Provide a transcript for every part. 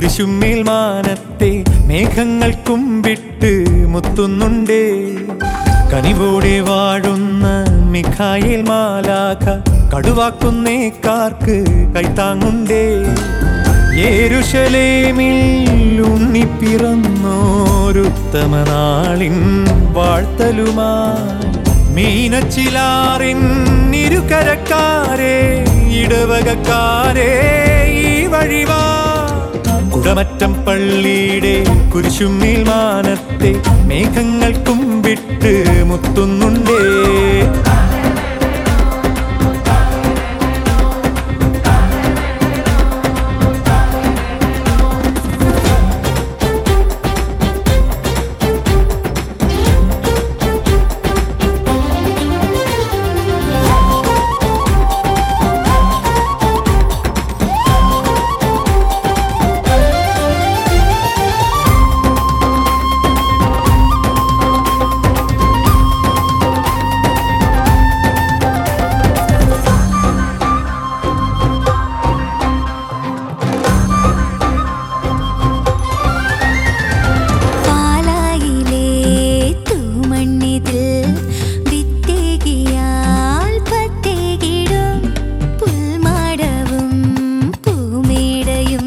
കുരിശുമേൽ മാനത്തെ മേഘങ്ങൾ കുമ്പിട്ട് മുത്തുന്നുണ്ടേ കനിവോടെ വാഴുന്ന മിഖായേൽ മാലാഖ കടുവാക്കുന്നേക്കാർക്ക് കൈത്താങ്ങുണ്ടേ യേരുശലേമിൽ ഉണ്ണി പിറന്നോരുത്തമ നാളിൻ വാഴ്ത്തലുമായി മീനച്ചിലാറിൻ ഇരുകരക്കാരെ ഇടവകക്കാരെ ഈ വഴിവാ കുടമറ്റം പള്ളിയുടെ കുരിശുമേൽ മാനത്തെ മേഘങ്ങൾ കുമ്പിട്ട് മുത്തുന്നുണ്ടേ പാലായിലെ തൂമണ്ണിതിൽ വിത്തേകിയാൽ പത്തേകിടും പുൽമാടവും പൂമേടയും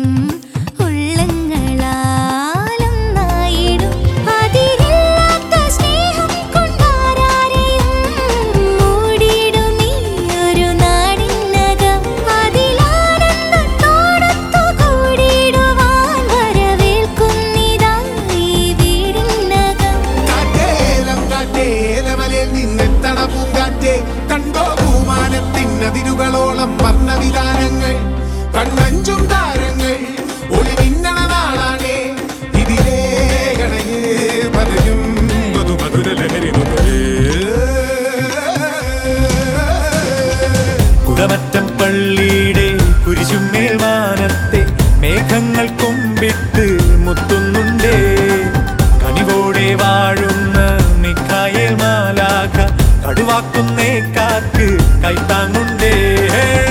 ഉള്ളങ്ങളാലൊന്നായിടും അതിരില്ലാത്ത സ്നേഹം കൊണ്ടാരാരെയും മൂടിയിടും ഈ ഒരു നാടിനകം അതിലാനന്ദത്തോടൊത്തു കൂടിയിടുവാൻ വരവേൽക്കുന്നിതാ ഈ വീടിനകം കാറ്റേലം കാറ്റേലമലയിൽ നിന്നെത്തണ പൂങ്കാറ്റേ കണ്ടോ പൂമാനത്തിനതിരുകളോളം വർണ്ണവിധാനങ്ങൾ കണ്ണഞ്ചും താരങ്ങൾ ഒളി മിന്നണ നാളാണേ ഇതിലേ ഗണയേ പതയും മധുമധുര ലഹരി കുടമറ്റം പള്ളിയുടെ കുരിശുമേൽ മാനത്തെ മേഘങ്ങൾ കുമ്പിട്ട് മുത്തുന്നുണ്ടേ കനിവോടെ വാഴുന്ന മിഖായേൽ മാലാഖ കടുവാക്കുന്നേ കാക്ക് കൈത്താങ്ങുണ്ടേ